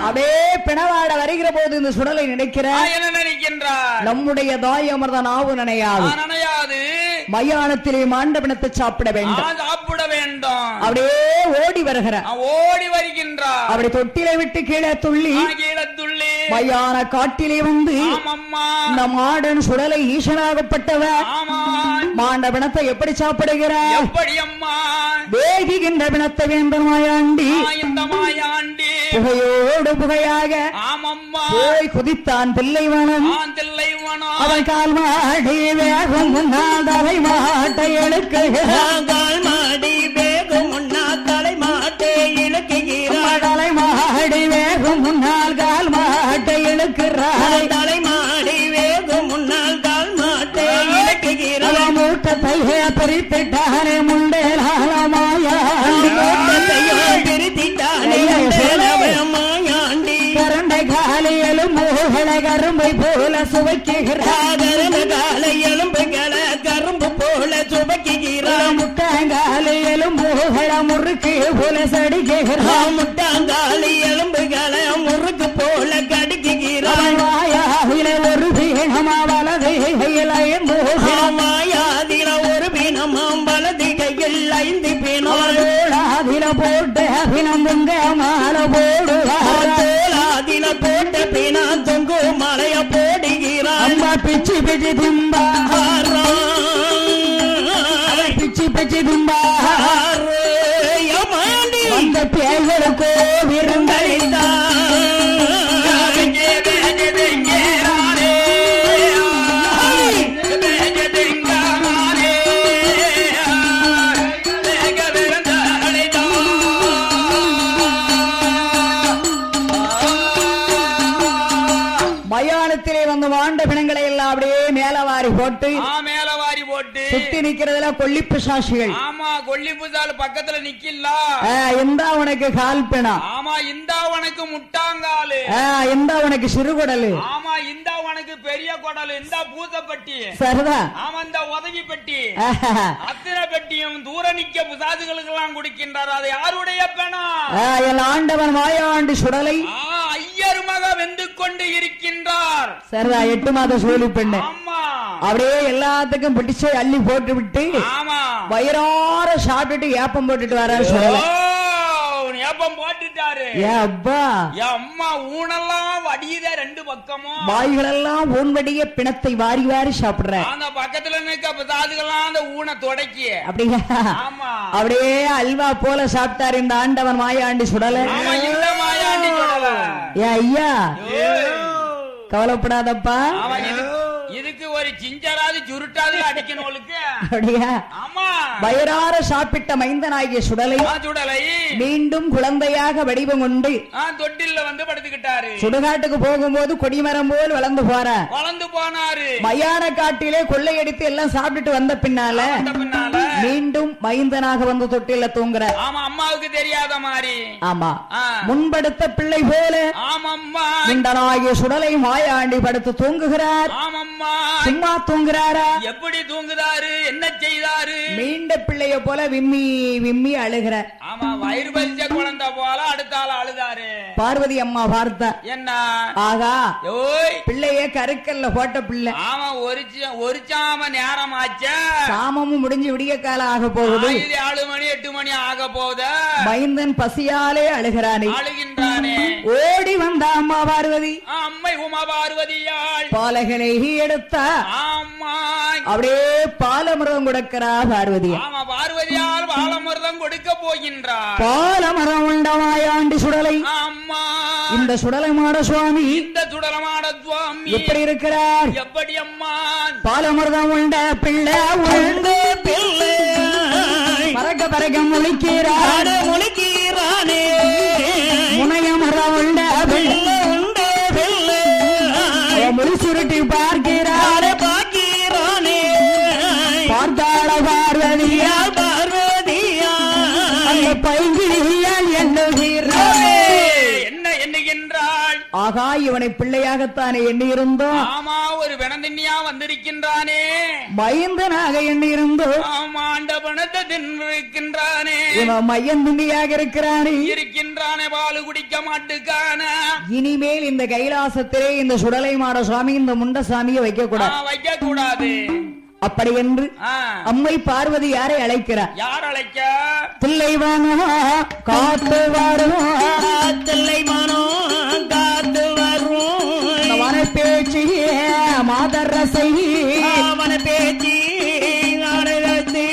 அப்படியே பிணவாட வருகிற போது இந்த சுடலை நினைக்கிற ஆ, என்ன நினைக்கின்றார் நம்முடைய தாய் அமர்ந்த நாவு நினையாது ஆ, நனையாது மயானத்திலே மாண்ட பிணத்தை சாப்பிட ஆ, வேண்டும் சாப்பிட வேண்டும் அப்படியே ஓடி வருகிற ஆ, ஓடி வருகின்றார் அப்படி தொட்டிலை விட்டு கீழே துள்ளி ஆ, கீழத்துள்ளி மயான காட்டிலே வந்து ஆமம்மா இந்த மாடன் சுடலை ஈசனாகப்பட்டவன் ஆமா மாண்ட பிணத்தை எப்படி சாப்பிடுகிறார் எப்படி அம்மா வேகிகின்ற பிணத்தை வேந்தன் மாயாண்டி ஆ, இந்த மாயாண்டி புகையோடு புகையாக ஆமம்மா போய் குதித்தான் பிள்ளைவனன் ஆந்தில்லை வனம் அவன் கால் மாடி வேகம் முன்னால் தலை மாட்டை எழுக்குகிறான் கால் மாடி வேகம் முன்னா தலை மாட்டே இழுக்குகிறாள் தலை மாடி வேகம் முன்னால் கால் மாட்டை இழுக்கிறாள் தலை மாடி வேகம் முன்னால் கால் மாட்டே இழுக்குகிறாள் அவன் மூட்டத்தை பிரித்துட்டானே முண்டேலாமாயாண்டி மூட்டத்தையோ பிரித்திட்டானே உண்டேலவன் மாயாண்டி கரண்டை காலையிலும் மூகளை கரும்பை போல சுவைக்குகிறான் சாகரன கால எலும்புகளை கரும்பு போல சுபக்குகிறான் முட்டாங்காலையிலும் மூகள முறுக்கு போல சடிக்குகிறான் முட்டாங்காலி எலும்புகளை முறுக்கு போல கடிக்குகிறான் அவன் வாயாவில ஒரு வீணமா வலது கையிலையும் மூகள் மாயாதில ஒரு பிணமாம் வலது கையில் ஐந்து பிணம் தோளாதில போட்டு அபினம் பொங்க மாலை போடுவார் தோலாதில போட்ட பிணா தொங்கு மலைய போடுகிறான் அம்மா பிச்சு பிச்சு திம்பா பிச்சு பிச்சு திம்பா அந்த பேய்களுக்கோ விருந்தளித்தா மயானத்திலே வந்து வாண்ட பிணங்களை எல்லாம் அப்படியே மேலவாரி போட்டு மேலவாரி போட்டு சுத்தி நிக்கிறதுல கொள்ளிப்பு சாட்சிகள் ஆமா கொல்லிப்புசால் பக்கத்துல நிக்கலா ஆ, இந்தா உனக்கு கால் பிணம் ஆமா இந்தா உனக்கு முட்டாங்காலு ஆ, இந்தா உனக்கு சிறுகுடலு ஆமா இந்தா உனக்கு பெரிய குடல் இந்தா பூசப்பட்டி சரிதா ஆமா இந்த உதவி பெட்டி ஆஹா. அத்தனை பெட்டியும் தூர நிக்க புசாதுகளுக்கு எல்லாம் குடிக்கின்றார் அது யாருடைய பணம் ஆ, என் ஆண்டவன் மாயாண்டி சுடலை ஆ, ஐயர் மக வெந்து கொண்டு இருக்கின்றார் சரிதா எட்டு மாத சோழி பெண்ணு ஆமா அப்படியே எல்லாத்துக்கும் பிடிச்சு அள்ளி போட்டு விட்டு ஆமா வயிறார சாப்பிட்டுட்டு ஏப்பம் போட்டுட்டு வர ஓ, சுடலை ஏப்பம் போட்டுட்டாரு ஏ அப்பா என் அம்மா ஊனெல்லாம் வடியுத ரெண்டு பக்கமும் வாய்களெல்லாம் ஊன்வடிய பிணத்தை வாரி வாரி சாப்பிடுற அந்த பக்கத்துல நிக்க புசாதுகள்லாம் அந்த ஊனை தொடக்கி அப்படியா ஆமா அப்படியே அல்வா போல சாப்பிட்டார் இந்த ஆண்டவன் மாயாண்டி சுடலை ஆமா இந்த மாயாண்டி சொல்லல ஏ ஐயா கவலைப்படாதப்பா ஆமா, இது- இதுக்கு ஒரு சிஞ்சராது சுருட்டாது அடிக்கணும்ளுக்கு அப்படியா ஆமா வயிறார சாப்பிட்ட மைந்தனாகிய சுடலை ஆ, சுடலை மீண்டும் குழந்தையாக வடிவம் கொண்டு ஆ, தொட்டில்ல வந்து படுத்துக்கிட்டாரு சுடுகாட்டுக்கு போகும்போது கொடிமரம் போல் வளர்ந்து போற வளர்ந்து போனாரு மயான காட்டிலே கொள்ளையடித்து எல்லாம் சாப்பிட்டுட்டு வந்த பின்னால அந்த பின்னால மீண்டும் மைந்தனாக வந்து தொட்டில தூங்குற ஆமா அம்மாவுக்கு தெரியாத மாதிரி ஆமா ஆ. முன்படுத்த பிள்ளை போல ஆமம்மா முண்டனாகிய சுடலை மாயாண்டி படுத்து தூங்குகிறார் ஆமம்மா சும்மா தூங்குறாரா எப்படி தூங்குதாரு என்ன செய்தாரு மீண்ட பிள்ளைய போல விம்மி விம்மி அழுகிற ஆமா வயிறு பறிச்ச குழந்தை போல அடுத்த ஆள் அழுதாரு பார்வதி அம்மா பார்த்தா என்ன ஆகா ஓய் பிள்ளைய கருக்கல்ல போட்ட பிள்ளை ஆமா ஒரு சி- ஒரு சாம நேரம் ஆச்சா சாமமும் முடிஞ்சு விடிய காலம் ஆக போகுது இது ஏழு மணி எட்டு மணி ஆக போகுது மைந்தன் பசியாலே அழுகிறானே அழுகின்றானே ஓடி வந்த அம்மா பார்வதி அம்மை உமா பார்வதியாள் பாலகனை எடுத்தா ஆமா அப்படியே பாலமரம் கொடுக்கிறா பார்வதி ஆமா பார்வதியால் வாழமருதம் கொடுக்க போகின்றார் பாலமரம் உண்டமாயாண்டி சுடலை அம்மா இந்த சுடலை மாட சுவாமி இந்த சுடலமாட சுவாமி எப்படி இருக்கிறார் எப்படி அம்மா பாலமருதம் உண்ட பிள்ளை உண்டு பிள்ளை பறக்க பறக்க முழிக்கிறார் முழுக்கிறானே முனையமரம் உண்ட பிள்ளை உண்ட பிள்ளை முழி சுருட்டி பார்க்கிறார் பாக்கிறானே பார்த்தாள பார்வதியா பார்வதியா அந்த பைங்கிலியால் எண்ணுகிறார் என்ன எண்ணுகின்றாள் ஆகா இவனை பிள்ளையாகத்தானே எண்ணியிருந்தோம் ஆமா ஒரு வினந்தின்னியா வந்திருக்கின்றானே மைந்தனாக எண்ணியிருந்தோம் ஆமா அந்த பணத்தை தின்றிருக்கின்றானே இவன் மையந்திண்டியாக இருக்கிறானே இருக்கின்றானே பாலு குடிக்க மாட்டுக்கான இனிமேல் இந்த கைலாசத்திலே இந்த சுடலை மாட சுவாமி இந்த முண்ட சாமியை வைக்க கூடாது வைக்க கூடாது அப்படி என்று ஆ, அம்மை பார்வதி யாரை அழைக்கிறார் யார் அழைக்க தில்லைவானா காத்து வரும் தில்லை மனம் காத்து வரும் வனப்பேச்சி மாதரசை அவன பேச்சு அடையத்தி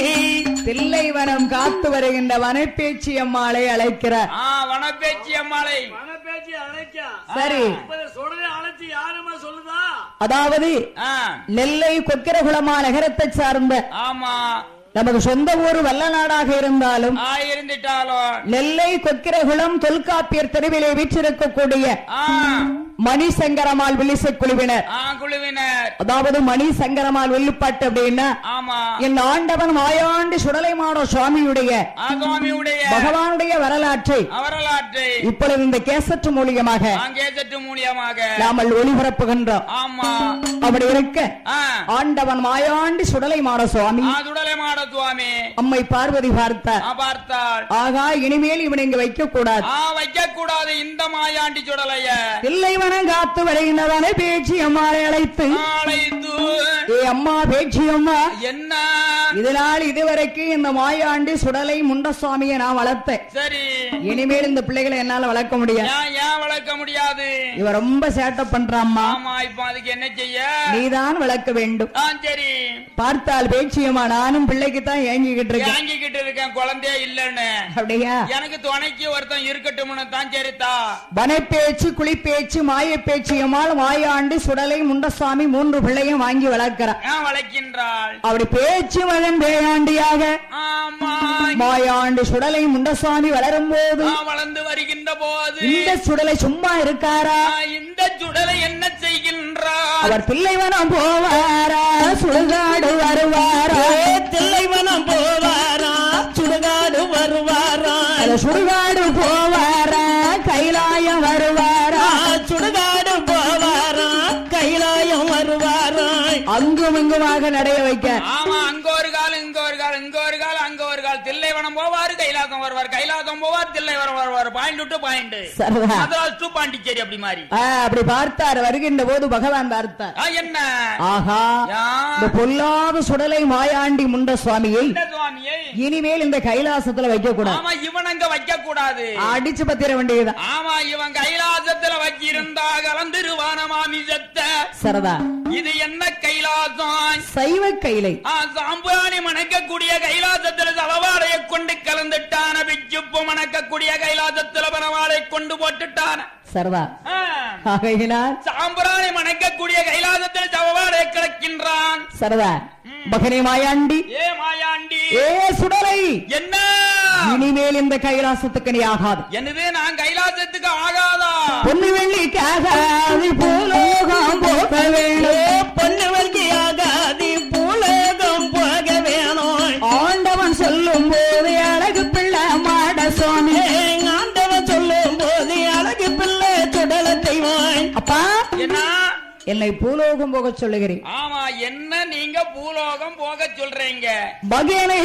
தில்லைவனம் காத்து வருகின்ற வனப்பேச்சி அம்மாளை அழைக்கிறார் ஆ வனப்பேச்சி அம்மாளை பேச்சு அழைக்கா சரி சுடலை அழைச்சி யாருமா சொல்லுதா அதாவது ஆ, நெல்லை கொக்கிரகுளமா நகரத்தை சார்ந்த ஆமா நமது சொந்த ஊர் வல்லநாடாக இருந்தாலும் ஆ இருந்துட்டாலும் நெல்லை கொக்கிரகுளம் தொல்காப்பியர் தெருவிலே வீற்றிருக்கக்கூடிய ஆ மணிசங்கரமால் வில்லிசை குழுவினர் ஆ குழுவினர் அதாவது மணிசங்கரமால் வில்லுப்பாட்டு அப்படின்னா ஆமா என் ஆண்டவன் மாயாண்டு சுடலை மாட சுவாமியுடைய ஆ சுவாமியுடைய பகவானுடைய வரலாற்றை வரலாற்றை இப்பொழுது இந்த கேசட்டு மூலியமாக அங்கேசட்டு மூலியமாக நாமல் ஒளிபரப்புகின்றோம் ஆமா அப்படி இருக்க ஆ ஆண்டவன் மாயாண்டி சுடலை மாட சுவாமி ஆ துடலை மாட சுவாமி அம்மை பார்வதி பார்த்தார் ஆ பார்த்தாள் ஆகா இனிமேல் இவனை இங்க வைக்க கூடாது ஆ வைக்க கூடாது இந்த மாயாண்டி சுடலைய தில்லைவனம் காத்து வருகின்றதானே பேச்சி அம்மாளை அழைத்து அழைத்து ஏ அம்மா பேச்சி அம்மா என்ன இதனால் இதுவரைக்கும் இந்த மாயாண்டி சுடலை முண்டசுவாமியை நான் வளர்த்தேன் சரி இனிமேல் இந்த பிள்ளைகளை என்னால வளர்க்க முடியாது ஏன் ஏன் வளர்க்க முடியாது இவ ரொம்ப சேட்டை பண்றாம்மா ஆமா இப்ப அதுக்கு என்ன செய்ய நீதான் வளர்க்க வேண்டும் ஆ சரி பார்த்தால் பேச்சியம்மா நானும் பிள்ளைக்கு தான் ஏங்கிக்கிட்டு இருக்கேன் வாங்கிக்கிட்டு இருக்கேன் குழந்தையே இல்லன்னு அப்படியா எனக்கு துணைக்கு ஒருத்தன் இருக்கட்டும்னு தான் சரிதா வனப்பேச்சு குளிப்பேச்சு மாயப்பேச்சு எம்மாள் மாயாண்டு சுடலை முண்டசாமி மூன்று பிள்ளையும் வாங்கி வளர்க்கிறான் ஏன் வளர்க்கின்றாள் அப்படி பேச்சு மகன் பேயாண்டியாக ஆமா மாயாண்டு சுடலை முண்டசாமி வளரும் போது ஆ, வளர்ந்து வருகின்ற போது இந்த சுடலை சும்மா இருக்காரா ஆ, இந்த சுடலை என்ன செய்கின்றார் அவர் தில்லைவனம் போவாரா சுடுகாடு வருவாரா தில்லை மனம் போவாரா சுடுகாடு வருவாரா அந்த சுடுகாடு போவாரா கைலாயம் வருவாரா சுடுகாடு போவாரா கைலாயம் வருவாரா அங்கும் இங்குமாக நடைய வைக்க ஆமா அங்க ஒரு கால் இங்க ஒரு கால் இங்க ஒரு கால் அங்க ஒரு கால் தில்லைவனம் போவாரு கைலாசம் வருவார் கைலாசம் போவார் தில்லைவனம் வருவார் பாயிண்ட் டு பாயிண்ட் சரிதான் மதராஸ் டு பாண்டிச்சேரி அப்படி மாதிரி ஆ, அப்படி பார்த்தார் வருகின்ற போது பகவான் பார்த்தார் ஆ, என்ன ஆஹா யா, இந்த பொல்லாத சுடலை மாயாண்டி முண்ட சுவாமியை இந்த சுவாமியை இனிமேல் இந்த கைலாசத்துல வைக்க கூடாது ஆமா இவன் அங்க வைக்க கூடாது அடிச்சு பத்திர வேண்டியதுதான் ஆமா இவன் கைலாசத்துல வச்சிருந்தா கலந்துருவான மாமிசத்த சரதா இது என்ன கைலாசம் சைவ கைலை ஆ, சாம்பிராணி மணக்கக்கூடிய கைலாசத்துல சவவாடைய கொண்டு கலந்துட்டான பிச்சுப்பு மணக்கக்கூடிய கைலாசத்துல பனவாளை கொண்டு போட்டுட்டான சரதா ஆ, ஆகையினால் சாம்பிராணி மணக்கக்கூடிய கைலாசத்தில் சவவாடை கிடக்கின்றான் சரதா மகனே மாயாண்டி ஏ மாயாண்டி ஏ சுடலை என்ன இனிமேல் இந்த கைலாசத்துக்கு நீ ஆகாது என்னது நான் கைலாசத்துக்கு ஆகாதா பொண்ணு வெள்ளிக்காகாது பூலோகம் போக வேணும் பொண்ணு வங்கியாகாதி பூலோகம் போக வேணும் ஆண்டவன் சொல்லும் போது அழகு பிள்ளை மாட சுவாமி ஏய், ஆண்டவன் சொல்லும் போது அழகு பிள்ளை சுடலத்தை வாய் அப்பா என்ன என்னை பூலோகம் போக சொல்லுகிறேன் ஆமா என்ன நீங்க பூலோகம் போக சொல்றீங்க மகனே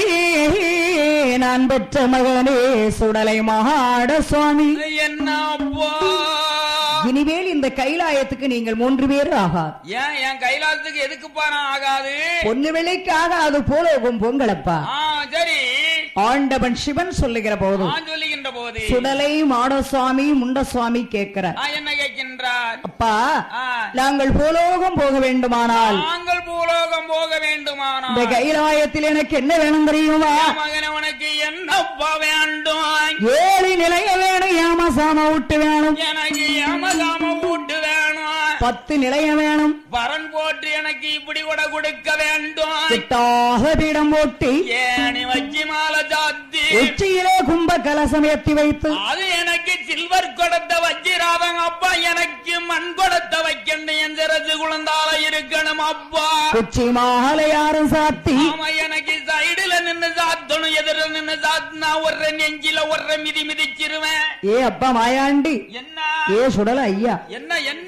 நான் பெற்ற மகனே சுடலை மாட சுவாமி என்ன அப்பா இனிமேல் இந்த கைலாயத்துக்கு நீங்கள் மூன்று பேர் ஆகாது ஏன் என் கைலாசத்துக்கு எதுக்குப்பா நான் ஆகாது பொண்ணு விலைக்கு ஆகாது பூலோகம் பொங்கலப்பா ஆ சரி ஆண்டவன் சிவன் சொல்லுகிற போதும் நான் சொல்லுகின்ற போது சுடலை மாடசுவாமி முண்டசுவாமி கேட்கிறார் ஆ, என்ன கேட்கின்றார் அப்பா ஆ, நாங்கள் பூலோகம் போக வேண்டுமானால் நாங்கள் பூலோகம் போக வேண்டுமானா இந்த கைலாயத்தில் எனக்கு என்ன வேணும் தெரியுமா மகனே உனக்கு என்னப்பா வேண்டும் ஏழு நிலைய வேணும் ஏமசாம விட்டு வேணும் எனக்கு யமகாம வீட்டு வேணும் பத்து நிலைய வேணும் வரன் போட்டு எனக்கு இப்படி கூட கொடுக்க வேண்டும் எட்டாக பீடம் போட்டு ஏணி வச்சி மாலை சாத்தி உச்சியிலே கும்ப கலசம் ஏத்தி வைத்து அது எனக்கு சில்வர் கொடுத்த வச்சிராதங்க அப்பா எனக்கு மண் கொடுத்த வைக்கணும் என் சிறசு குழந்தால இருக்கணும் அப்பா உச்சி மாலை யாரும் சாத்தி ஆமா எனக்கு சைடுல நின்னு சாத்தணும் எதிர நின்னு சாத்தினா ஒரு நெஞ்சில ஒரு மிதி மிதிச்சிருவேன் ஏ அப்பா மாயாண்டி என்ன ஏ சுடல ஐயா என்ன என்ன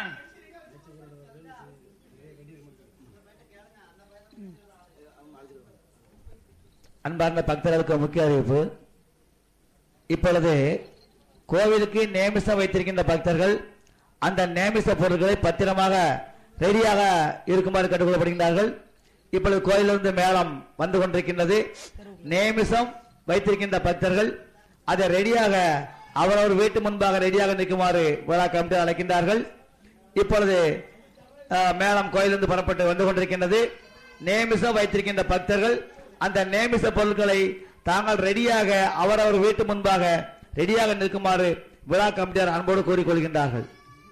அன்பார்ந்த பக்தர்களுக்கு முக்கிய அறிவிப்பு இப்பொழுது கோவிலுக்கு நேமிசம் வைத்திருக்கின்ற பக்தர்கள் அந்த நேமிச பொருட்களை பத்திரமாக ரெடியாக இருக்குமாறு கேட்டுக்கொள்ளப்படுகின்றார்கள் இப்பொழுது கோயிலிருந்து மேளம் வந்து கொண்டிருக்கின்றது நேமிசம் வைத்திருக்கின்ற பக்தர்கள் அதை ரெடியாக அவரவர் வீட்டு முன்பாக ரெடியாக நிற்குமாறு விழா கமிட்டி அழைக்கின்றார்கள் இப்பொழுது அஹ், மேளம் கோயிலிருந்து புறப்பட்டு வந்து கொண்டிருக்கின்றது நேமிசம் வைத்திருக்கின்ற பக்தர்கள் அந்த நேமிச பொருட்களை தாங்கள் ரெடியாக அவரவர் வீட்டு முன்பாக ரெடியாக நிற்குமாறு விழா கமிட்டியார் அன்போடு கூறிக்கொள்கின்றார்கள்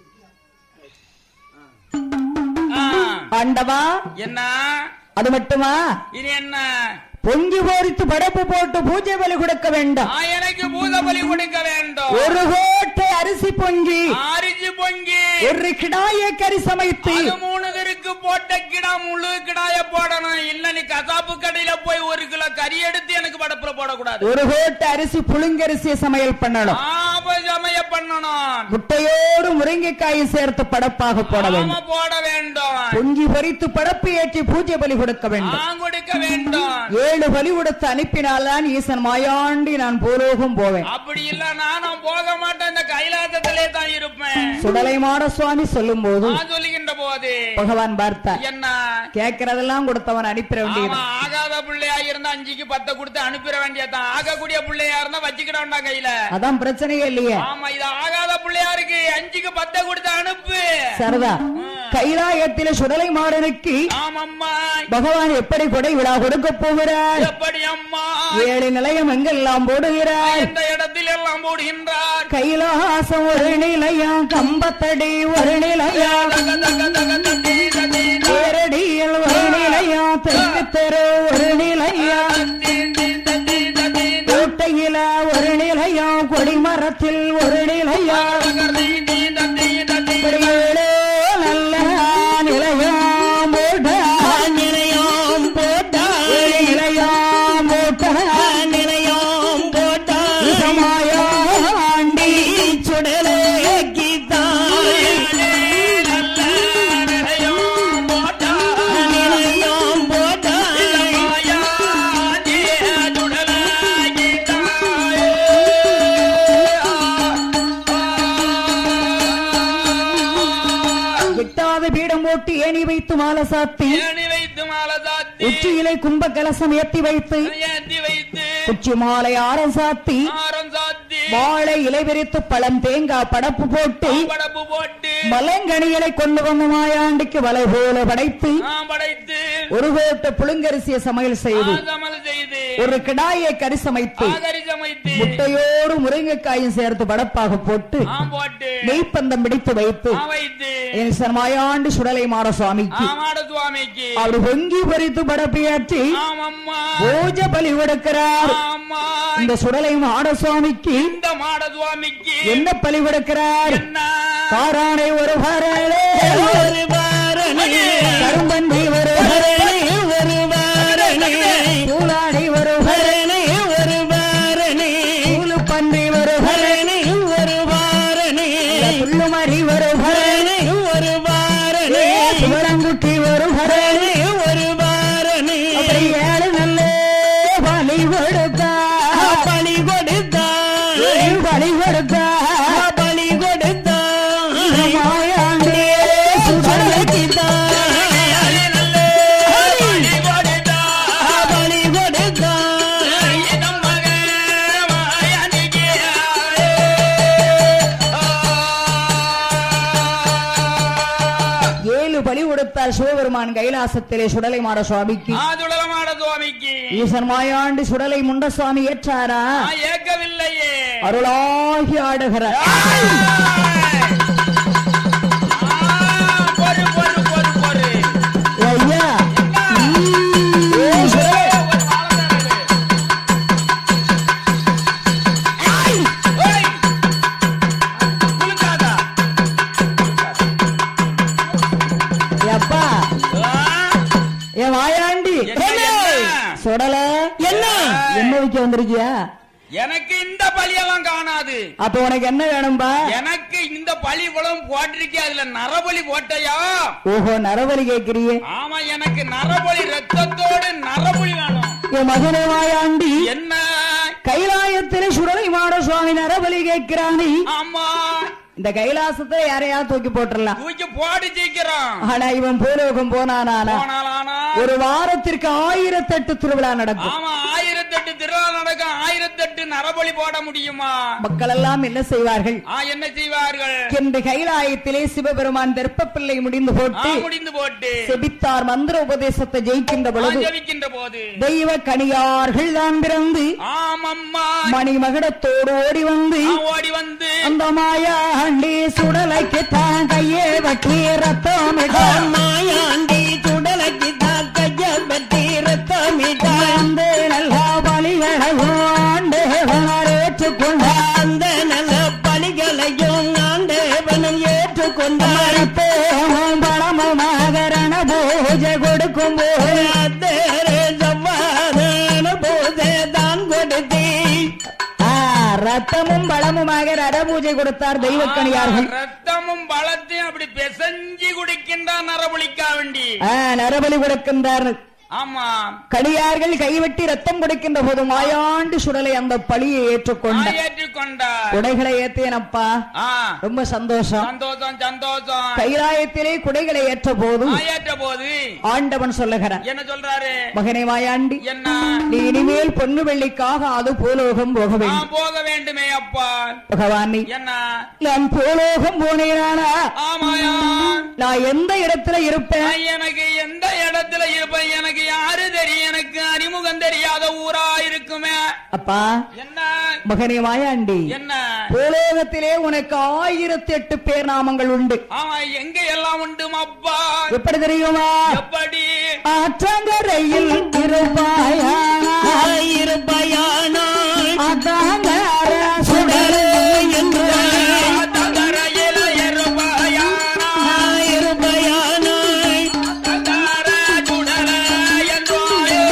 ஆ, ஆண்டவா என்ன அது மட்டுமா இது என்ன பொங்கி போரித்து படைப்பு போட்டு பூஜை பலி கொடுக்க வேண்டும் ஆ, எனக்கு பூத பலி கொடுக்க வேண்டும் ஒரு கோட்டை அரிசி பொங்கி ஆரிஞ்சு பொங்கி ஒரு கிடாய கறி சமைத்து அது மூணு திருக்கு போட்ட கிடா முழு கிடாய போடணும் இல்ல நீ கசாப்பு கடையில போய் ஒரு கிலோ கறி எடுத்து எனக்கு படப்புல போடக்கூடாது ஒரு கோட்டை அரிசி புழுங்கரிசி சமையல் பண்ணணும் ஆப சமய பண்ணணும் முட்டையோடு முருங்கைக்காயை சேர்த்து படப்பாக போட ஆமா வேண்டும் போட வேண்டும் பொங்கி பொரித்து படப்பு ஏற்றி பூஜை பலி கொடுக்க வேண்டும் ஆ கொடுக்க வேண்டும் ஏழு பலி கொடுத்து அனுப்பினால்தான் ஈசன் மாயாண்டி நான் பூலோகம் போவேன் அப்படி இல்ல நானும் போக மாட்டேன் இந்த கைலாசத்திலே தான் இருப்பேன் சுடலை மாட சுவாமி சொல்லும் போது நான் சொல்லுகின்ற போது பகவான் பார்த்தார் என்ன கேட்கறதெல்லாம் கொடுத்தவன் அனுப்பிட வேண்டியது ஆமா ஆகாத பிள்ளையா இருந்தா அஞ்சுக்கு பத்த கொடுத்து அனுப்பிட வேண்டியதான் ஆகக்கூடிய பிள்ளையா இருந்தா வச்சுக்கிட வேண்டாம் கையில அதான் பிரச்சனையே இல்லையே ஆமா இது ஆகாத பிள்ளையா இருக்கு அஞ்சுக்கு பத்த கொடுத்து அனுப்பு சரிதா கைலாயத்தில சுடலை மாடனுக்கு ஆமம்மா பகவான் எப்படி கொடை விழா கொடுக்க போகிறார் எப்படி அம்மா ஏழு நிலையம் எங்கெல்லாம் போடுகிறார் இந்த இடத்தில் எல்லாம் போடுகின்றார் கைலாசம் ஒரு நிலையம் கம்பத்தடி ஒரு நிலையம் தக தக தக தட்டி தட்டி தேரடியில் ஒரு நிலையம் தெற்கு தெரு ஒரு நிலையம் தட்டி தட்டி தட்டி கோட்டையில ஒரு நிலையம் கொடிமரத்தில் ஒரு நிலையம் தட்டி தட்டி தட்டி இப்படி ஏழு நல்ல நிலையம் போட்ட நிலையம் போட்டான் ஏழு நிலையம் போட்ட நிலையம் போட்டான் சமாயாண்டி சுடலே கீதான் நிலையம் போட்டான் எட்டாவது பீடம் போட்டு ஏணி வைத்து மாலை சாத்தி உச்சியிலை கும்ப கலசம் ஏத்தி வைத்து உச்சி மாலை ஆரம் சாத்தி வாழை இலை விரித்து பழம் தேங்காய் படப்பு போட்டு மலங்கணிகளை கொண்டு வந்த மாயாண்டிக்கு வலை போல படைத்து படைத்து ஒரு கோட்டை புழுங்கரிசிய சமையல் செய்து ஆகமல் செய்து ஒரு கிடாயை கறி சமைத்து ஆகரி சமைத்து முட்டையோடு முருங்கைக்காயும் சேர்த்து படப்பாக போட்டு ஆம் போட்டு நெய்ப்பந்தம் பிடித்து வைத்து ஆ வைத்து என் சர்மாயாண்டு சுடலை மாற சுவாமிக்கு ஆமாட சுவாமிக்கு அவர் பொங்கி பறித்து படப்பையாற்றி ஆமம்மா பூஜை பலி கொடுக்கிறார் ஆமா இந்த சுடலை மாட சுவாமிக்கு இந்த மாட சுவாமிக்கு என்ன பலி கொடுக்கிறார் என்ன காரானை ஒரு பரலே ஒரு வாரணி கரும்பந்தி ஒரு வாரணி ஒரு வாரணி பூலாடி ஒரு வாரணி ஒரு வாரணி பூலு பன்றி ஒரு வாரணி ஒரு வாரணி புல்லுமரி ஒரு வாரணி ஒரு வாரணி சிவரங்குட்டி ஒரு வாரணி ஒரு வாரணி அப்படி ஏழு நல்ல பலி கொடுத்தா பலி கொடுத்தான் பலி கொடுத்தா பலி கொடுத்தான் மாயாண்டே சுடலைக்குத்தான் பலி கொடுத்தான் ஏழு பலி கொடுத்தார் சிவபெருமான் கைலாசத்திலே சுடலை மாட சுவாமிக்கு ஆதுடலமாட சுவாமிக்கு ஈசன் மாயாண்டி சுடலை முண்ட சுவாமி ஏற்றாரா நான் ஏற்கவில்லையே அருளாகி ஆடுகிறார் பொறு பொறு பொறு பொறு ஐயா ஏ சுடலை அப்பா என் வாயாண்டி என்ன, என்ன? சுடல என்ன என்ன வைக்க வந்திருக்கியா எனக்கு இந்த பலியெல்லாம் காணாது அப்ப உனக்கு என்ன வேணும்பா எனக்கு இந்த பலி குளம் போட்டிருக்கே அதுல நரபலி போட்டையா ஓஹோ நரபலி கேட்கிறியே ஆமா எனக்கு நரபலி ரத்தத்தோடு நரபலி வேணும் என் மகனே வாயாண்டி என்ன கைலாயத்திலே சுடலை மாட சுவாமி நரபலி கேட்கிறானே ஆமா இந்த கைலாசத்தை யாரையா தூக்கி போட்டுறலாம் தூக்கி போடு சீக்கிரம் ஆனா இவன் பூலோகம் போனானானா போனாலானா ஒரு வாரத்திற்கு ஆயிரத்தெட்டு திருவிழா நடக்கும் ஆமா ஆயிரத்தெட்டு திருவிழா நடக்கும் ஆயிரத்தெட்டு நரபலி போட முடியுமா மக்கள் எல்லாம் என்ன செய்வார்கள் ஆ என்ன செய்வார்கள் என்று கைலாயத்திலே சிவபெருமான் தெற்பப்பிள்ளை முடிந்து ஆ போட்டு முடிந்து போட்டு செபித்தார் மந்திர உபதேசத்தை ஜெயிக்கின்ற ஆ, பொழுது ஜெபிக்கின்ற போது தெய்வ கணியார்கள் தான் பிறந்து ஆமம்மா மணிமகுடத்தோடு ஓடி வந்து ஆ, ஓடி வந்து அந்த மாயாண்டி சுடலைக்கு தான் கையே வட்டி ரத்தம் மாயாண்டி சுடலைக்கு தாக்கைய பற்றி ரத்தமிட்டா வந்து நல்லா பலிகளையும் ஆண்டு ஏற்றுக்கொண்ட அந்த நல்ல பலிகளையும் ஆண்டவனும் ஏற்றுக்கொண்டார் மரத்தேவும் பணமும் மகரண பூஜை கொடுக்கும் போது அத்தேரே சவ்வாதான போதே தான் கொடுத்தீ ஆ, ரத்தமும் பலமுமாக ரடபூஜை கொடுத்தார் தெய்வக்கணியார்கள் ஆ, ரத்தமும் பலத்தையும் அப்படி பெசஞ்சி குடிக்கின்றான் நரபலிக்கா வேண்டி ஆ, நரபலி கொடுக்கின்றார் ஆமா கடியார்கள் கைவெட்டி ரத்தம் கொடுக்கின்ற போது மாயாண்டு சுடலை அந்த பழியை ஏற்றுக்கொண்டார் ஏற்றுக்கொண்டார் குடைகளை ஏத்தேனப்பா ஆ, ரொம்ப சந்தோஷம் சந்தோஷம் சந்தோஷம் கைலாயத்திலே குடைகளை ஏற்ற போது ஆ, ஏற்ற போது ஆண்டவன் சொல்லுகிறார் என்ன சொல்றாரு மகனே மாயாண்டி என்ன நீ இனிமேல் பொண்ணு வெள்ளிக்காக அது பூலோகம் போக ஆ, வேண்டும் போக வேண்டுமே அப்பா பகவானி என்ன நான் பூலோகம் போனேனானா ஆமாயா நான் எந்த இடத்துல இருப்பேன் எனக்கு எந்த இடத்துல இருப்பேன் எனக்கு யாரு தெரியும் எனக்கு அறிமுகம் தெரியாத ஊரா இருக்குமே அப்பா என்ன மகனே மாயாண்டி என்ன பூலோகத்திலே உனக்கு ஆயிரத்தி எட்டு பேர் நாமங்கள் உண்டு ஆமா எங்க எல்லாம் உண்டு அப்பா எப்படி தெரியுமா எப்படி ஆற்றங்கரையில் இருப்பாயானா இருப்பயானாய் அதாங்கர சுடரே என்று தகரையில இருப்பாயானா, இருப்பயானாய் தகர சுடர என்றாயே.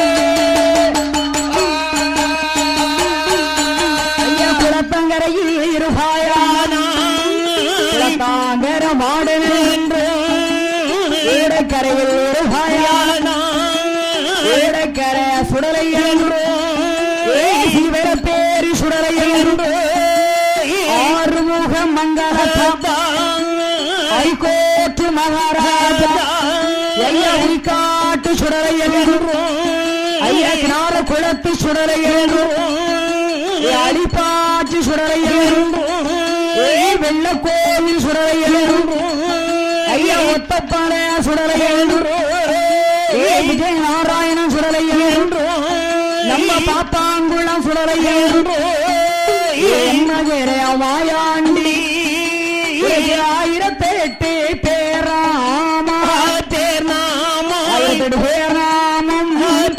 ஐயா குளத்தங்கரையில் இருப்பாயானா குளத்தாங்கர மாடன் என்று ஈடக்கரையில் இருப்பாயானா ஈடக்கரை சுடலை என்று சிவர பேரு சுடலை என்று ஆறுமுக மங்களத்தா ஐகோட்டு மகாராஜா ஐயா காட்டு சுடலை என்று ஐயா கிணார குளத்து சுடலை என்று அடிப்பாச்சு சுடலை என்று வெள்ள கோவில் சுடலை என்று ஐயா ஒத்தப்பாளைய சுடலை என்று விஜய நாராயணன் சுடலை என்று நம்ம பாப்பாங்குளம் சுடலை என்று என்னகிற மாயாண்டி ஆயிரத்தி எட்டு பேராமா ஆயிரத்தி எட்டு பேராமம்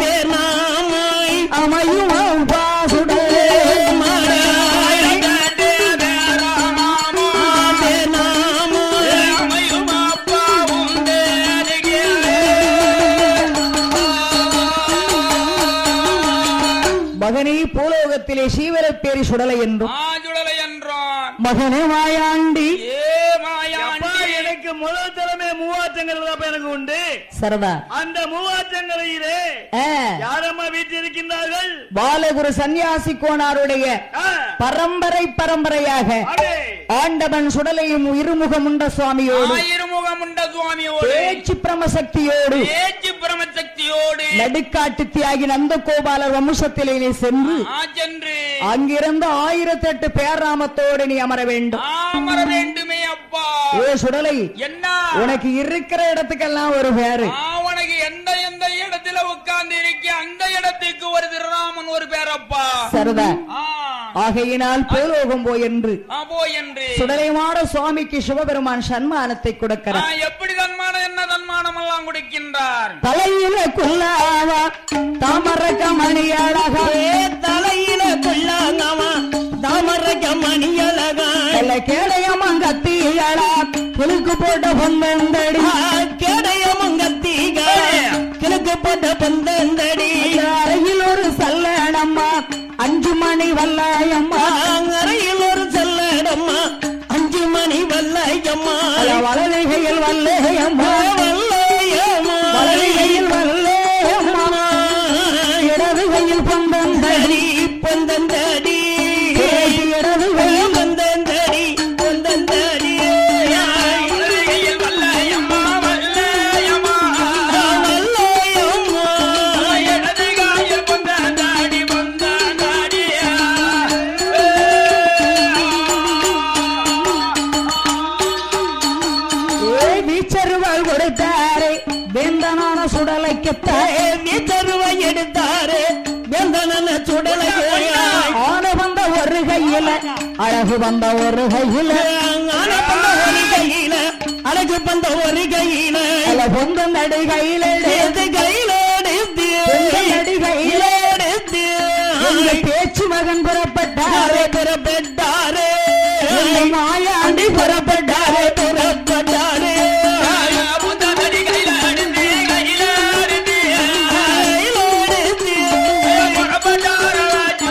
அமையும் பாசுடலே அமையும் அப்பா உண்டு மகனே பூலோகத்திலே சீவரப்பேரி சுடலை என்றும் ஆஜுடலை என்றான் மகனே மாயாண்டி ஏ மாயாண்டி எனக்கு முதல் தலைமை மூவாற்றங்கள் தான் எனக்கு உண்டு சரதா அந்த மூவாற்றங்கரையிலே ஆ, யாரம்மா வீட்டில் இருக்கின்றார்கள் பாலகுரு சந்நியாசி கோனாருடைய ஆ, பரம்பரை பரம்பரையாக அடே, ஆண்டவன் சுடலையும் இருமுகமுண்ட சுவாமியோடு ஆயிரமுகம் உண்ட சுவாமியோடு பேச்சு பிரமசக்தியோடு பேச்சு பிரமசக்தியோடு நடுக்காட்டு தியாகி நந்தகோபாலர் வம்சத்திலே நீ சென்று ஆ சென்று அங்கிருந்து ஆயிரத்தி எட்டு பேராமத்தோடு நீ அமர வேண்டும் ஆமர வேண்டுமே அப்பா ஏ சுடலை என்ன உனக்கு இருக்கிற இடத்துக்கெல்லாம் ஒரு பேரு ஆ, உனக்கு எந்த எந்த இடத்துல உட்கார்ந்து இருக்க அந்த இடத்துக்கு ஒரு திருராமன் ஒரு பேரப்பா சரதா ஆ, ஆகையினால் பூலோகம் போய் என்று ஆ, போ என்று சுடலைமாட சுவாமிக்கு சிவபெருமான் சன்மானத்தை ஆ, கொடுக்கிறார் எப்படி தன்மானம் என்ன தன்மானம் எல்லாம் கொடுக்கின்றார் தலையில குல்லாவா தாமரக்க மணி அழகா தலையில கொள்ளாங்கவா தாமரக மணியழகா வெள்ள கேடயமங்கத்திகளா புலுக்கு போட்ட பொந்தந்தடி கேடயமங்கத்தீக கிழக்கு போட்ட பந்தந்தடி அறையில் ஒரு சல்லடம்மா அஞ்சு மணி வல்லாயம்மா அறையில் ஒரு செல்லடம்மா அஞ்சு மணி வல்லையம்மா வளலிகையில் வல்லையம்மா வல்லையம்மா வளலிகையில் வல்லையம்மா இடது கையில் பந்தந்தடி பொந்தந்தடி இடது கையில் பொந்தந்தடி பொந்தந்தடி வலதுகையில் வல்லையம்மா, வல்லையம்மா. வல்லையம்மா இடதுகாயில் பொந்தாண்டாடி, பொந்தாண்டாடியா. ஏ வீச்சருவாள் கொடுத்தாரே வேந்தனான சுடலைக்குத்தாயே நீ தருவை எடுத்தாரு வெந்தன சுடலையா ஆன வந்த ஒரு கையில அழகு வந்த ஒரு கையில ஆன பந்த ஒரு கையில அழகு பந்த ஒரு கையில அல்ல பொந்த நடு கையில சேர்த்து கையில எடுத்து நடு கையில எடுத்து எங்க பேச்சு மகன் புறப்பட்டாரே புறப்பட்டாரே எங்க மாயாண்டி புறப்பட்டாரே புறப்பட்டாரே பொந்தாண்டாடி கையில அடிந்து, கையில அடிந்து. கையில எடுத்து புறப்பட்டாரா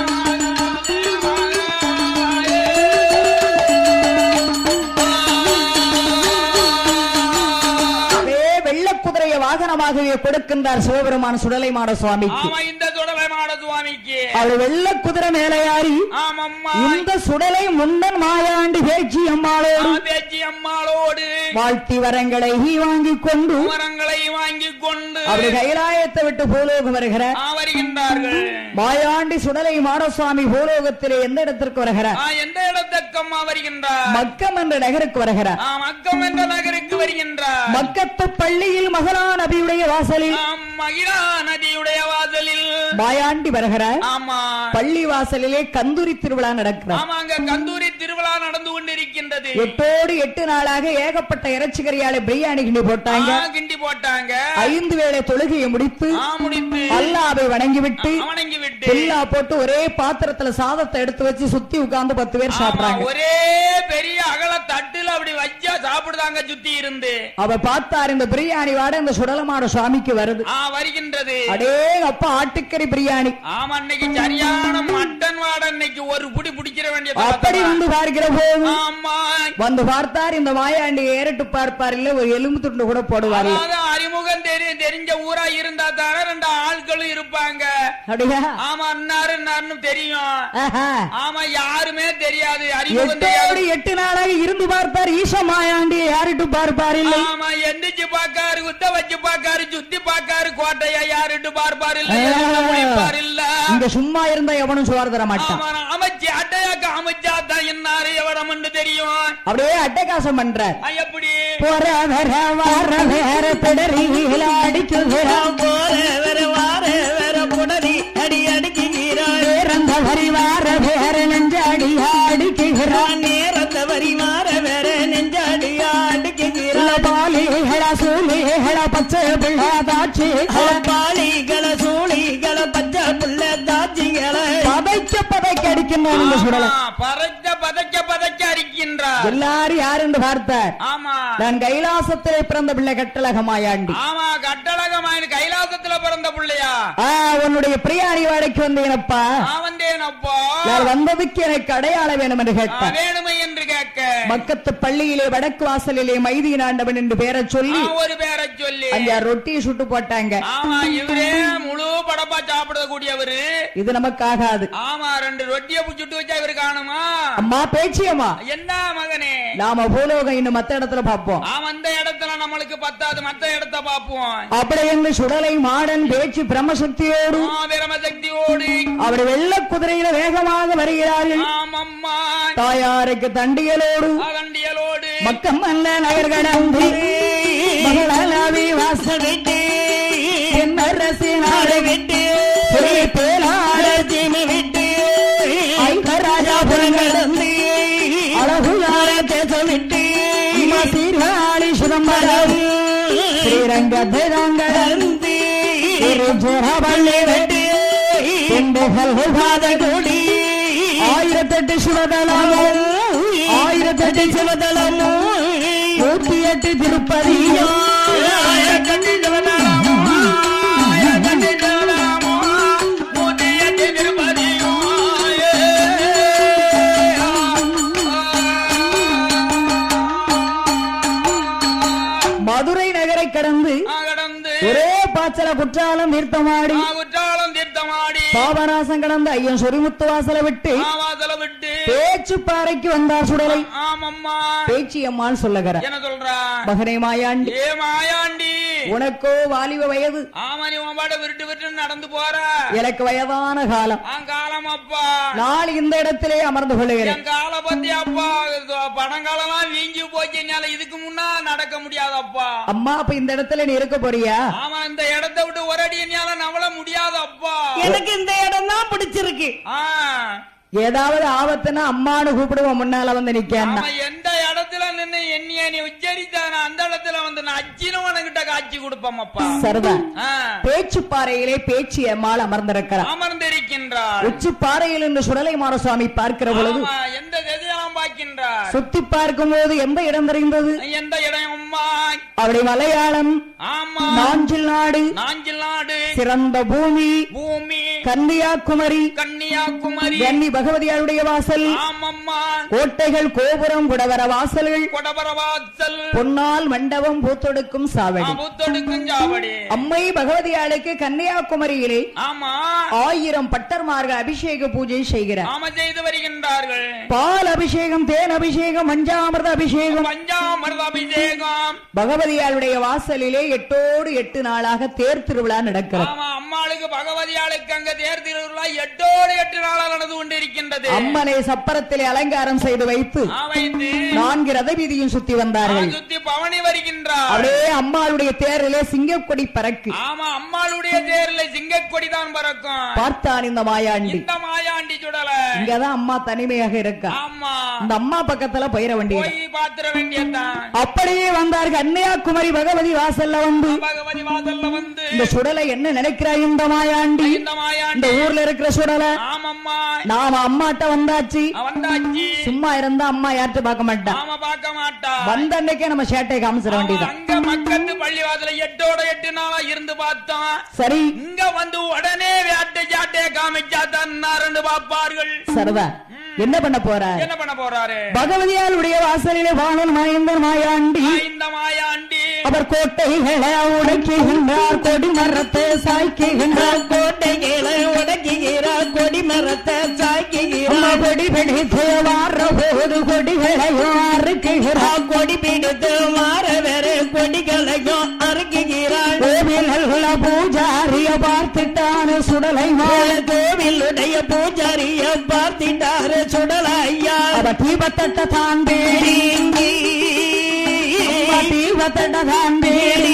அதே வெள்ள குதிரையை வாகனமாகவே கொடுக்கின்றார் சிவபெருமான் சுடலைமான சுவாமிக்கு ஆமா இந்த சுடலைமாட சுவாமிக்கு அவர் வெள்ள குதிரை மேலே ஏறி ஆமம்மா இந்த சுடலை முன்னன் மாயாண்டி பேச்சு அம்மாளோடு பேச்சி அம்மாளோடு வாழ்த்தி வரங்களை வாங்கிக் கொண்டு மரங்களை வாங்கி கொண்டு அப்படி கைலாயத்தை விட்டு பூலோகம் வருகிறார் ஆ, வருகின்றார்கள் மாயாண்டி சுடலை மாடசுவாமி பூலோகத்திலே எந்த இடத்திற்கு வருகிறார் ஆ, எந்த இடத்துக்கம்மா வருகின்றார் மக்கம் என்ற நகருக்கு வருகிறார் ஆ, மக்கம் என்ற நகருக்கு வருகின்றார் மக்கத்து பள்ளியில் மகளா நபியுடைய வாசலில் ஆ, மகிழா நதியுடைய வாசலில் மாயாண்டி வருகிறார் ஆமா பள்ளி வாசலிலே கந்தூரி திருவிழா நடக்கிறார் ஆமா அங்க கந்தூரி திருவிழா நடந்து கொண்டிருக்கின்றது எட்டோடு எட்டு நாளாக ஏகப்பட்ட இறைச்சி கறியாலை பிரியாணி கிண்டி போட்டாங்க ஆ, கிண்டி போட்டாங்க ஐந்து வேளை தொழுகையை முடித்து ஆ, முடித்து அல்லாவை வணங்கிவிட்டு அவனங்கி விட்டு பில்லா போட்டு ஒரே பாத்திரத்துல சாதத்தை எடுத்து வச்சு சுத்தி உட்கார்ந்து பத்து பேர் ஆமா, சாப்பிடுறாங்க ஒரே பெரிய அகல தட்டுல அப்படி வச்சா சாப்பிடுதாங்க சுத்தி இருந்து அவ பார்த்தார் இந்த பிரியாணி வாட இந்த சுடலமாட சுவாமிக்கு வருது ஆ வருகின்றது அடே அப்பா ஆட்டுக்கறி பிரியாணி ஆமா அன்னைக்கு சரியான மட்டன் வாட அன்னைக்கு ஒரு புடி பிடிக்கிற வேண்டிய அப்படி வந்து பார்க்கிற போது ஆமா வந்து பார்த்தார் இந்த மாயாண்டி ஏறிட்டு பார்ப்பார் இல்ல ஒரு எலும்பு துண்டு கூட போடுவார் அதாவது அறிமுகம் தெரியும் தெரிஞ்ச ஊரா இருந்தா தானே ரெண்டு ஆட்களும் இருப்பாங்க அப்படியா ஆமா அன்னாரு அன்னாருன்னு தெரியும் ஆஹா. ஆமா யாருமே தெரியாது அறிமுகம் எட்டோடு தெரியாது எட்டு நாளாக இருந்து பார்ப்பார் ஈச மாயாண்டி யாரிட்டு பார்ப்பார் இல்லை ஆமா எந்திரிச்சு பாக்காரு குத்த வச்சு பாக்காரு சுத்தி பாக்காரு கோட்டையா யாருட்டு பார்ப்பாரு இல்ல ஆ. எதுவும் முடிப்பாரு இல்ல இங்க சும்மா இருந்தா எவனும் சோறு தர மாட்டான் ஆமா அமைச்சு அட்டையாக்க அமைச்சா தான் என்னாரு எவடம்னு தெரியும் அப்படியே அட்டகாசம் பண்றார் ஆ, எப்படி போற வர வார வேற பிடரியில அடிக்குகிறான் போற வர வார வர புடரி அடி அடிக்கிறான் பேரந்த வரி வார வேற நெஞ்சாடி அடிக்குகிறான் நேரத்த வரி வார வர நெஞ்சாடி அடிக்கிறான் பாலிகள சூலிகள பச்சை பிள்ளை தாட்சி பாலிகள சூழிகள பச்சை புள்ள தாச்சிகளை பதைக்க பதைக்க அடிக்கின்றான் இந்த சுடலை ஆமா, பதைக்க பதைக்க பதைக்க அரிக்கின்றார் எல்லாரும் யார் என்று பார்த்தார் ஆமா நான் கைலாசத்திலே பிறந்த பிள்ளை கட்டழகமாயாண்டி ஆமா கட்டழகமாயின் கைலாசத்துல பிறந்த பிள்ளையா ஆ உன்னுடைய பிரியாணி வாடைக்கு வந்தேனப்பா நான் வந்தேன் அப்போ நான் வந்ததுக்கு எனக்கு அடையாளம் வேணும் என்று ஆ, கேட்டார் வேணுமை என்று கேட்க மக்கத்து பள்ளியிலே வடக்கு வாசலிலே மைதீன் ஆண்டவன் என்று பேரச் சொல்லி ஆ, ஒரு பேரை சொல்லி அங்க ரொட்டியை சுட்டு போட்டாங்க ஆமா இவரே முழு படப்பா சாப்பிடக்கூடியவரு இது நமக்கு ஆகாது ஆமா ரெண்டு ரொட்டிய புச்சுட்டு வச்சா இவரு காணுமா அம்மா பேச்சியம்மா என்ன மகனே நாம பூலோகம் இன்னும் மத்த இடத்துல பார்ப்போம் ஆமா அந்த இடத்துல நம்மளுக்கு பத்தாது மத்த இடத்த பாப்போம் அப்படி என்று சுடலை மாடன் பேச்சு பிரம்மசக்தியோடு பிரமசக்தியோடு அவர் வெள்ள குதிரையில வேகமாக வருகிறார்கள் ஆமம்மா தாயாருக்கு தண்டியலோடு அகண்டியலோடு மக்கம் அல்ல நகர் கடந்து மகளவி வாசல் விட்டு தென்னரசி நாடு விட்டு பேலாட சீமை விட்டு ஐங்கராஜாபுரம் கடந்து அழகுயார தேசம் விட்டு சீர்காழி சிதம்பரம் ஸ்ரீரங்க திரங்கடம் திருச்சிரபள்ளி வெட்டி திண்டுகள் பாத கூடி ஆயிரத்தெட்டு சிவதலமும் ஆயிரத்தெட்டு சிவதலமும் நூத்தி எட்டு திருப்பதியும் கடந்து ஆ, கடந்து ஒரே பாய்ச்சல குற்றாலம் தீர்த்தமாடி ஆ, குற்றாலம் தீர்த்தமாடி பாபநாசம் கடந்து ஐயன் சொரிமுத்து வாசலை விட்டு ஆ, வாசல விட்டு பேச்சு பாறைக்கு வந்தார் சுடலை ஆமம்மா பேச்சு அம்மாள் சொல்லுகிற என்ன சொல்றா மகனே மாயாண்டி ஏ மாயாண்டி உனக்கோ வாலிப வயது ஆமா நீ உன் பாட விருட்டு விருட்டு நடந்து போற எனக்கு வயதான காலம் ஆ, காலம் அப்பா நாள் இந்த இடத்திலே அமர்ந்து கொள்ளுகிறேன் என் கால பத்தி அப்பா இது பணங்காலம்லாம் வீங்கி போச்சு என்னால இதுக்கு முன்னா நடக்க முடியாதப்பா அம்மா அப்ப இந்த இடத்துல நீ இருக்க போறியா ஆமா இந்த இடத்தை விட்டு ஒரு அடி என்னால நவள முடியாது அப்பா எனக்கு இந்த இடம் தான் பிடிச்சிருக்கு ஆ, ஏதாவது ஆபத்துனா அம்மானு கூப்பிடுவோம் முன்னால வந்து நிக்கேன்னா ஆமா எந்த இடத்துல நின்னு என்னைய நீ உச்சரித்தான அந்த இடத்துல வந்து நான் அச்சினும் உனக்கிட்ட காட்சி கொடுப்பேன் அப்பா சரிதான் ஆ, பேச்சு பாறையிலே பேச்சு அம்மாள் அமர்ந்திருக்கிறார் அமர்ந்திருக்கின்றார் உச்சி பாறையில் என்று சுடலை மாரசுவாமி பார்க்கிற பொழுது ஆமா எந்த திசையெல்லாம் பார்க்கின்றார் சுத்தி பார்க்கும் போது எந்த இடம் தெரிந்தது எந்த இடம் அம்மா அப்படி மலையாளம் ஆமா நாஞ்சில் நாடு நாஞ்சில் நாடு சிறந்த பூமி பூமி கன்னியாகுமரி கன்னியாகுமரி கன்னி பகவதியாருடைய வாசல் ஆமம்மா கோட்டைகள் கோபுரம் குடவர வாசல்கள் கொடபரவாசல் பொன்னால் மண்டபம் பூத்தொடுக்கும் சாவடி புத்தொடுக்கும் ஜாவடி அம்மை பகவதியாளுக்கு கன்னியாகுமரியிலே ஆமா ஆயிரம் பட்டர்மார்கள் அபிஷேக பூஜை செய்கிறார் ஆமா செய்து வருகின்றார்கள் பால் அபிஷேகம் தேன் அபிஷேகம் மஞ்சாமிர்த அபிஷேகம் பஞ்சாமிர்த அபிஷேகம் பகவதியாளுடைய வாசலிலே எட்டோடு எட்டு நாளாக தேர் திருவிழா நடக்கிறது ஆமா அம்மாளுக்கு பகவதியாளுக்கு அங்க தேர் திருவிழா எட்டோடு எட்டு நாளா நடந்து கொண்டிருக்கின்றது அம்மனை சப்பரத்திலே அலங்காரம் செய்து வைத்து ஆ, வைத்து நான்கு ரத வீதியும் சுத்தி ஆ, வந்தார்கள் சுத்தி பவனி வருகின்றார் அப்படியே அம்மாளுடைய தேரிலே சிங்கக்கொடி பறக்கு ஆமா அம்மாளுடைய தேர்ல சிங்கக்கொடி தான் பறக்கும் பார்த்தான் இந்த மாயாண்டி இந்த மாயாண்டி சுடல இங்கதான் அம்மா தனிமையாக இருக்கா ஆமா இந்த அம்மா பக்கத்துல போயிட வேண்டியது போய் பாத்திர வேண்டியதுதான் அப்படியே வந்தார் கன்னியாகுமரி பகவதி வாசல்ல வந்து பகவதி வாசல்ல வந்து இந்த சுடலை என்ன நினைக்கிறாய் இந்த மாயாண்டி இந்த இந்த மாயாண்டி ஊர்ல இருக்கிற சுடலை ஆமம்மா நாம அம்மாட்ட வந்தாச்சு வந்தாச்சு சும்மா இருந்தா அம்மா யார்கிட்ட பார்க்க மாட்டா ஆமா பார்க்க மாட்டா வந்த அன்னைக்கே நம்ம சேட்டை காமிச்சிட ஆமா, வேண்டியதான் அங்க மக்கத்து பள்ளிவாசல எட்டோட எட்டு நாளா இருந்து பார்த்தோம் சரி இங்க வந்து உடனே வேட்டை சாட்டை காமிச்சா தன்னாருன்னு பாப்பார்கள் சரிதான் என்ன பண்ண போற என்ன பண்ண போறாரு பகவதியாளுடைய வாசலிலே வாணன் மாயந்தன் மாயாண்டி ஆ, இந்த மாயாண்டி அவர் கோட்டைகளை உடைக்குகின்றார் கொடி மரத்தை சாய்க்குகின்றார் கோட்டைகளை உடக்குகிறார் கொடி மரத்தை அம்மா சாய்க்குகிறார் கொடி பிடித்து வார போது கொடிகளை அறுக்குகிறார் கொடி பிடித்து மாற வேற கொடிகளையும் அறுக்குகிறாள் கோவில்கள பூஜாரிய பார்த்துட்டான சுடலை மாலை கோவிலுடைய பூஜாரிய பார்த்திட்டாரு சுடலையா அவ தீபத்தட்ட தாண்டி அம்மா தீபத்தட்ட தாண்டி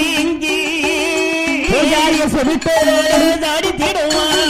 பூஜாரிய சொல்லிட்டு தாடி திடுவான்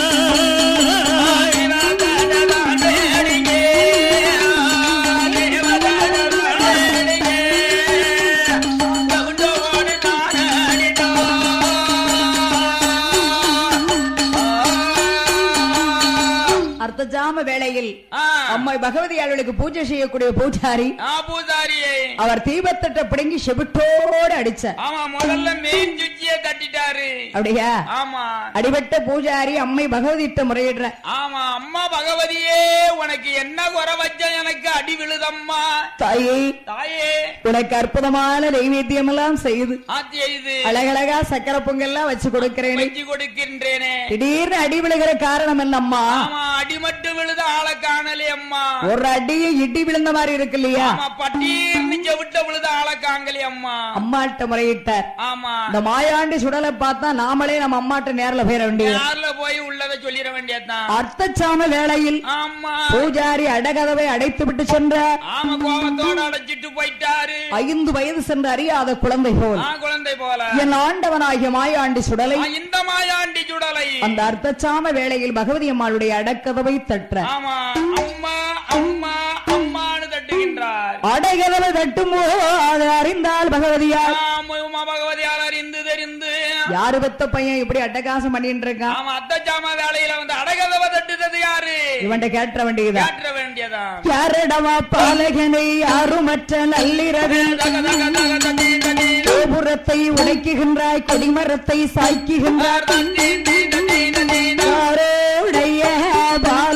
அர்த்தஜாம வேளையில் ஆ. அம்மை பகவதியாளுக்கு பூஜை செய்யக்கூடிய பூஜாரி ஆ, பூசாரியை அவர் தீபத்தட்ட பிடுங்கி செவிட்டோடு அடிச்சார் ஆமா முதல்ல மெயின் சுச்சிய தட்டிட்டாரு அப்படியா ஆமா அடிபட்ட பூஜாரி அம்மை பகவதிட்ட முறையிடுற ஆமா அம்மா பகவதியே உனக்கு என்ன குறை வச்ச எனக்கு அடி விழுதம்மா தாயே தாயே உனக்கு அற்புதமான நைவேத்தியம் எல்லாம் செய்து ஆத்தி இது அழகழகா சக்கரை பொங்கல்லாம் வச்சு கொடுக்கிறேனே வச்சு கொடுக்கின்றேனே திடீர்னு அடி விழுகிற காரணம் என்னம்மா ஆமா அடி மட்டும் விழுத ஆளை காணலே அம்மா ஒரு அடியை இடி விழுந்த மாதிரி இருக்கு இல்லையா ஆமா பட்டீர்னு செவிட்ட விழுத ஆளை காங்கலே அம்மா அம்மாட்ட முறையிட்டார் ஆமா இந்த மாயாண்டி சுடலை பார்த்தா நாமளே நம்ம அம்மாட்ட நேர்ல போயிட வேண்டியது யார்ல போய் உள்ளத சொல்லிட வேண்டியதுதான் அர்த்தச்சாம வேளையில் ஆமா பூஜாரி அடகதவை அடைத்து விட்டு சென்ற ஆமா கோபத்தோட அடைச்சிட்டு போயிட்டாரு ஐந்து வயது சென்று அறியாத குழந்தை போல் ஆ குழந்தை போல என் ஆண்டவனாகிய மாயாண்டி சுடலை ஆ, இந்த மாயாண்டி சுடலை அந்த அர்த்தச்சாம வேளையில் பகவதி அம்மாளுடைய அடக்கதவை தட்ட ஆமா அம்மா அம்மா அம்மான்னு தட்டுகின்றார் அடகதவை தட்டும் போது அறிந்தால் பகவதியார் ஆமா, உமா பகவதியால் அறிந்து தெரிந்து யாரு பெத்த பையன் இப்படி அட்டகாசம் பண்ணிட்டு இருக்கான் ஆமா அத்தச்சாமா வேலையில வந்து அடகதவ தட்டுறது யாரு இவன்ட்ட கேட்ட வேண்டியதா காற்ற வேண்டியதான் யாரடவா பாலகனை யாருமற்ற நள்ளிரவு தக தக தக தட்டி தட்டி கோபுரத்தை உடைக்குகின்றாய் கொடிமரத்தை சாய்க்குகின்றாய் தட்டி தட்டி தட்டி தட்டி யாரோடைய பால